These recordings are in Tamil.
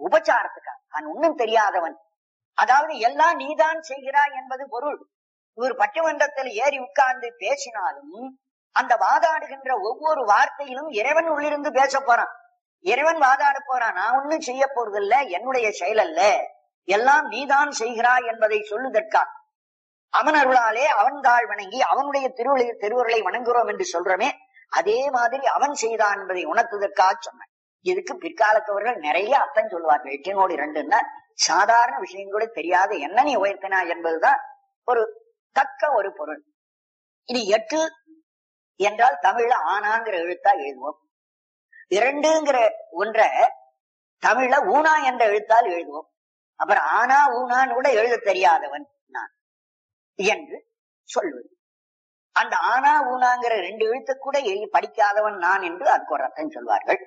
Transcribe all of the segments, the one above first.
உபச்சாரத்துக்காக நான் ஒன்னும் தெரியாதவன் அதாவது எல்லாம் நீதான் செய்கிறாய் என்பது பொருள் இவர் பட்டிமன்றத்தில் ஏறி உட்கார்ந்து பேசினாலும் அந்த வாதாடுகின்ற ஒவ்வொரு வார்த்தையிலும் இறைவன் உள்ளிருந்து பேச போறான் இறைவன் வாதாட போறான் நான் ஒண்ணும் செய்ய போறதில்ல என்னுடைய செயல் அல்ல எல்லாம் நீதான் செய்கிறாய் என்பதை சொல்லுதற்காக அவன் அருளாலே அவன் தாழ் வணங்கி அவனுடைய திருவள்ளை திருவருளை வணங்குகிறோம் என்று சொல்றமே அதே மாதிரி அவன் செய்தான் என்பதை உணர்த்துவதற்காக சொன்னேன் இதுக்கு பிற்காலத்தவர்கள் நிறைய அர்த்தம் சொல்லுவார்கள் எட்டினோடு இரண்டுன்னா சாதாரண விஷயம் கூட தெரியாத என்ன நீ உயர்த்தினா என்பதுதான் ஒரு தக்க ஒரு பொருள் இனி எட்டு என்றால் தமிழ்ல ஆனாங்கிற எழுத்தா எழுதுவோம் இரண்டுங்கிற ஒன்ற தமிழ்ல ஊனா என்ற எழுத்தால் எழுதுவோம் அப்புறம் ஆனா ஊனான்னு கூட எழுத தெரியாதவன் நான் என்று சொல்வது அந்த ஆனா ஊனாங்கிற ரெண்டு எழுத்து கூட எழுதி படிக்காதவன் நான் என்று அதுக்கு ஒரு அர்த்தம் சொல்வார்கள்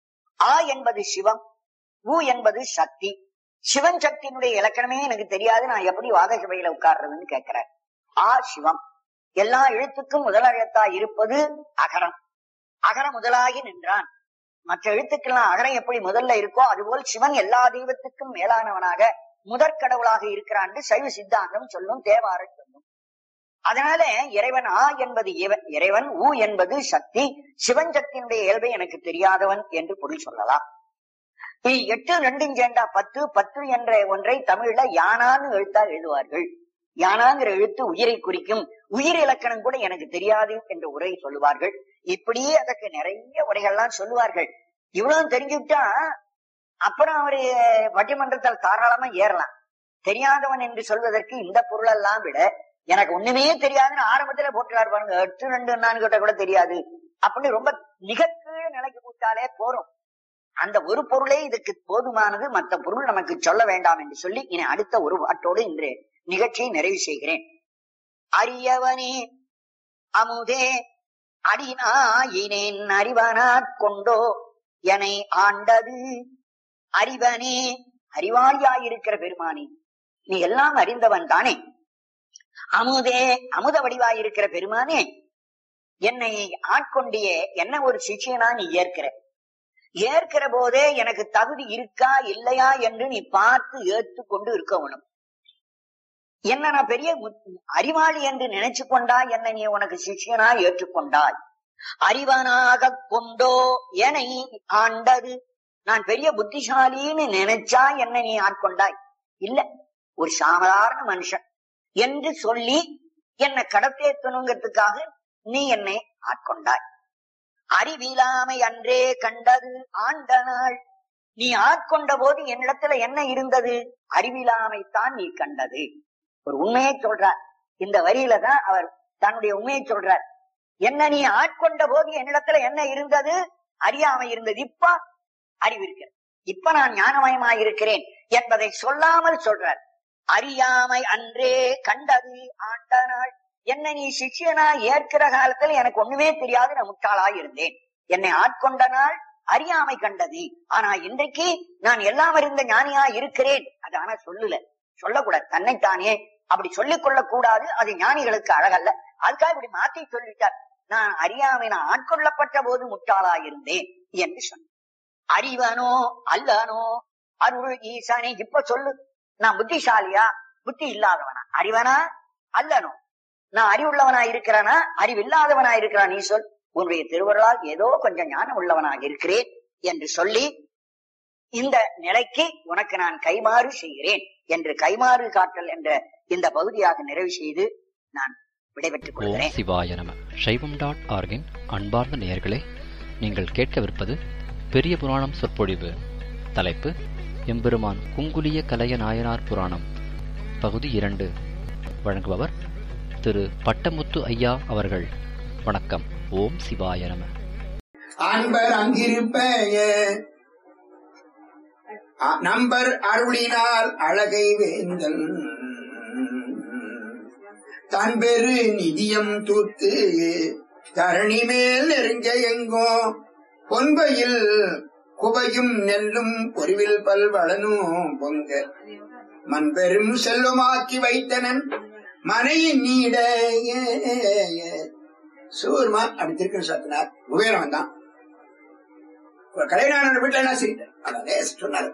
ஆ என்பது சிவம் ஊ என்பது சக்தி சிவன் சக்தியினுடைய இலக்கணமே எனக்கு தெரியாது நான் எப்படி வாத சபையில உட்கார்றதுன்னு கேட்கிறேன் ஆ சிவம் எல்லா எழுத்துக்கும் முதல் எழுத்தா இருப்பது அகரம் அகரம் முதலாகி நின்றான் மற்ற எழுத்துக்கெல்லாம் அகரம் எப்படி முதல்ல இருக்கோ அதுபோல் சிவன் எல்லா தெய்வத்துக்கும் மேலானவனாக முதற்கடவுளாக இருக்கிறான் என்று சைவ சித்தாந்தம் சொல்லும் தேவாரம் சொல்லும் அதனால இறைவன் ஆ என்பது இவ- இறைவன் ஊ என்பது சக்தி சிவன் சக்தியினுடைய இயல்பை எனக்கு தெரியாதவன் என்று பொருள் சொல்லலாம் இனி எட்டு ரெண்டும் சேர்ந்தா பத்து பத்து என்ற ஒன்றை தமிழ்ல யானான்னு எழுத்தா எழுதுவார்கள் யானாங்கிற எழுத்து உயிரை குறிக்கும் உயிர் இலக்கணம் கூட எனக்கு தெரியாது என்ற உரை சொல்லுவார்கள் இப்படியே அதற்கு நிறைய உரைகள்லாம் சொல்லுவார்கள் இவ்வளவு தெரிஞ்சுட்டா அப்புறம் அவரு பட்டிமன்றத்தில் தாராளமா ஏறலாம் தெரியாதவன் என்று சொல்வதற்கு இந்த பொருளெல்லாம் விட எனக்கு ஒண்ணுமே தெரியாதுன்னு ஆரம்பத்துல போட்டுறாரு பாருங்க எட்டு ரெண்டு நான்கு கிட்ட கூட தெரியாது அப்படின்னு ரொம்ப மிக கீழே நிலைக்கு போட்டாலே போறோம் அந்த ஒரு பொருளே இதுக்கு போதுமானது மற்ற பொருள் நமக்கு சொல்ல வேண்டாம் என்று சொல்லி இனி அடுத்த ஒரு பாட்டோடு இன்று நிகழ்ச்சியை நிறைவு செய்கிறேன் அரியவனே அமுதே அடிநாயினேன் அறிவனாற் கொண்டோ எனை ஆண்டது அறிவனே அறிவாளியாயிருக்கிற பெருமானி நீ எல்லாம் அறிந்தவன் தானே அமுதே அமுத வடிவாயிருக்கிற பெருமானே என்னை ஆட்கொண்டியே என்ன ஒரு சிஷியனா நீ ஏற்கிற ஏற்கிற போதே எனக்கு தகுதி இருக்கா இல்லையா என்று நீ பார்த்து ஏற்றுக்கொண்டு இருக்கணும் என்ன நான் பெரிய மு- அறிவாளி என்று நினைச்சு கொண்டாய் என்னை நீ உனக்கு சிஷியனா ஏற்றுக்கொண்டாய் அறிவனாக கொண்டோ என்னை ஆண்டது நான் பெரிய புத்திசாலின்னு நினைச்சா என்னை நீ ஆட்கொண்டாய் இல்ல ஒரு சாதாரண மனுஷன் என்று சொல்லி என்னை கடத்தேத்தணுங்கிறதுக்காக நீ என்னை ஆட்கொண்டாய் அறிவிலாமை அன்றே கண்டது ஆண்ட நாள் நீ ஆட்கொண்ட போது என்னிடத்துல என்ன இருந்தது அறிவிலாமைத்தான் நீ கண்டது ஒரு உண்மையை சொல்றார் இந்த வரியில தான் அவர் தன்னுடைய உண்மையை சொல்றார் என்ன நீ ஆட்கொண்ட போது என்னிடத்துல என்ன இருந்தது அறியாமை இருந்தது இப்ப அறிவு இருக்கிறது இப்ப நான் ஞானமயமாய் இருக்கிறேன் என்பதை சொல்லாமல் சொல்றார் அறியாமை அன்றே கண்டது ஆண்ட நாள் என்ன நீ சிஷ்யனா ஏற்கிற காலத்துல எனக்கு ஒண்ணுமே தெரியாது நான் முட்டாளாய் இருந்தேன் என்னை ஆட்கொண்ட நாள் அறியாமை கண்டது ஆனா இன்றைக்கு நான் எல்லாம் அறிந்த ஞானியா இருக்கிறேன் அது ஆனா சொல்லல சொல்லக்கூடாது தன்னைத்தானே அப்படி சொல்லிக் கொள்ளக் கூடாது அது ஞானிகளுக்கு அழகல்ல அதுக்காக இப்படி மாத்தி சொல்லிட்டார் நான் அறியாமை நான் ஆட்கொள்ளப்பட்ட போது முட்டாளாய் இருந்தேன் என்று சொன்னார் அறிவனோ அல்லனோ அருள் ஈசானே இப்ப சொல்லு நான் புத்திசாலியா புத்தி இல்லாதவனா அறிவனா அல்லனோ நான் அறிவுள்ளவனா இருக்கிறானா அறிவில்லாதவனா இருக்கிறான் நீ சொல் உன்னுடைய திருவருளால் ஏதோ கொஞ்சம் ஞானம் உள்ளவனாக இருக்கிறேன் என்று சொல்லி இந்த நிலைக்கு உனக்கு நான் கைமாறு செய்கிறேன் என்று கைமாறு காட்டல் என்ற இந்த பகுதியாக நிறைவு செய்து நான் விடைபெற்றுக் ஓம் கொள்கிறேன் சிவாய நம சைவம் டாட் ஆர்கின் அன்பார்ந்த நேயர்களே நீங்கள் கேட்கவிருப்பது பெரிய புராணம் சொற்பொழிவு தலைப்பு எம்பெருமான் குங்குலிய கலைய நாயனார் புராணம் பகுதி இரண்டு வழங்குபவர் திரு பட்டமுத்து ஐயா அவர்கள் வணக்கம் ஓம் சிவாய நம அன்பர் அங்கிருப்ப அ- நம்பர் அருளினால் அழகை வேந்தல் தன் பெரு நிதியம் தூத்து தரணி மேல் நெருங்க எங்கோ பொன்பையில் குவையும் நெல்லும் பொறிவில் பல்வளனும் பொங்க மண்பெரும் செல்வமாக்கி வைத்தனன் மனையின் நீட சூர்மா அப்படி திருக்கணும் சத்தினார் குபேரன் வந்தான் கலைநாதன் வீட்டுல என்ன செய்தார் அதான் சொன்னார்